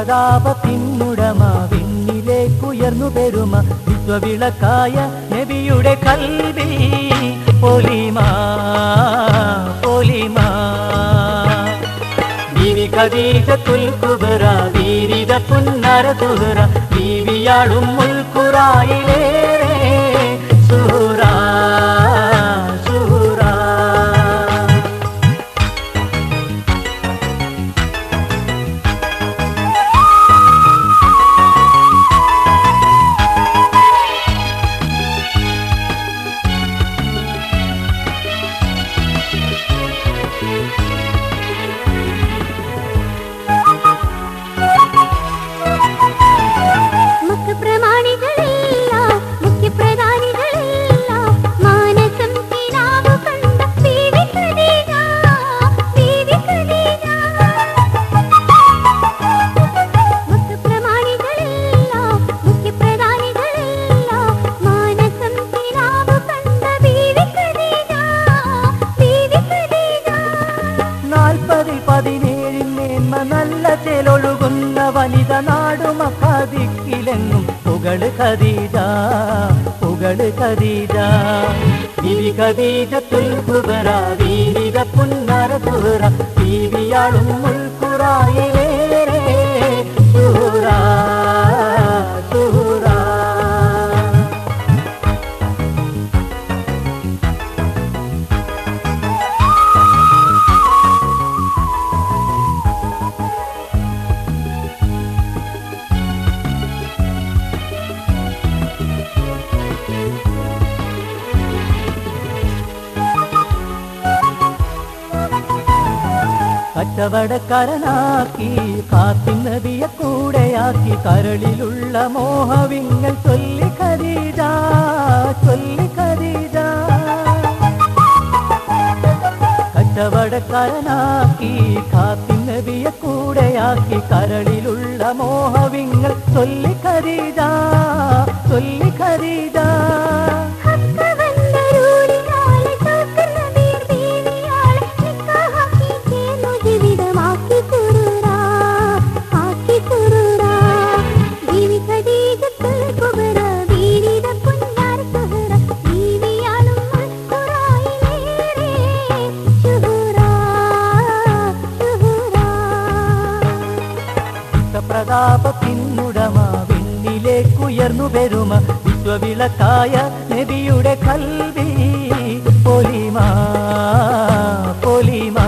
പ്രതാപ പിന്നുടമ വിണ്ണിലേക്കുയർന്നു പെരുമ വിശ്വവിളക്കായ നബിയുടെ കൽവി പൊലിമാ പൊലിമാ ബീവി ഖദീജത്തുൽ കുബറ വീരിത പുന്നര തുഹറ ബീവിയാളും മുൽക്കുറായിലേറെ സുഹറ സുഹറ മുഖ്യപ്രമാണികളെല്ലാം മുഖ്യപ്രധാനികളെല്ലാം മാനസം കിനാവ് കണ്ട ബീവി ഖദീജ, ബീവി ഖദീജ. മുഖ്യപ്രമാണികളെല്ലാം മുഖ്യപ്രധാനികളെല്ലാം മാനസം കിനാവ് കണ്ട ബീവി ഖദീജ, ബീവി ഖദീജ. നാൽപ്പതിൽ പതിനേഴിൽ മേന്മ നല്ല ചേലൊഴുകുന്ന വനിത നാടുമക്കാതിക്കിലെങ്ങും പുകള് ഖദീജ പുകള് ഖദീജ ബിവി ഖദീജ തുൽകുബറ വീരിത പുന്നര തുഹറ ബീവിയാളും മുൽക്കുറായിലേറെ സുഹറ സുഹറ കച്ചവടക്കാരനാക്കി കാത്തിൻ നദിയെ കൂടെയാക്കി കരളിലുള്ള മോഹവിങ്ങൾ ചൊല്ലി ഖദീജ ചൊല്ലി ഖദീജ കച്ചവടക്കാരനാക്കി കാത്തിൻ നദിയെ കൂടെയാക്കി കരളിലുള്ള മോഹവിങ്ങൾ ചൊല്ലി ഖദീജ ചൊല്ലി ഖദീജ ഹക്കവന്തരൂരിനാലെ തോക്കുന്ന വീർ ബീവിയാളെ നിക്കാഹാക്കി ചേർന്നു ജീവിതമാക്കി സുരൂരാ, ആക്കി സുരൂരാ. ബീവി ഖദീജത്തുൽ കുബ്ര, വീരിത പുന്നാര സുഹറ, ബീവിയാളും മസ്തുറായിലേറെ ശുഹൂറാ, ശുഹൂറാ. പ്രതാപത്തിനുടമ വിണ്ണിലേക്കുയർന്നു പെരുമ വിശ്വവിളക്കായ നബിയുടെ കൽവി പൊലിമാ പൊലിമാ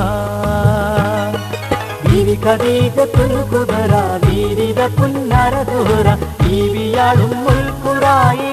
ബീവി ഖദീജത്തുൽ കുബറ വീരിത പുന്നര ദുഹറ ബീവിയാളും മുൽക്കുറായി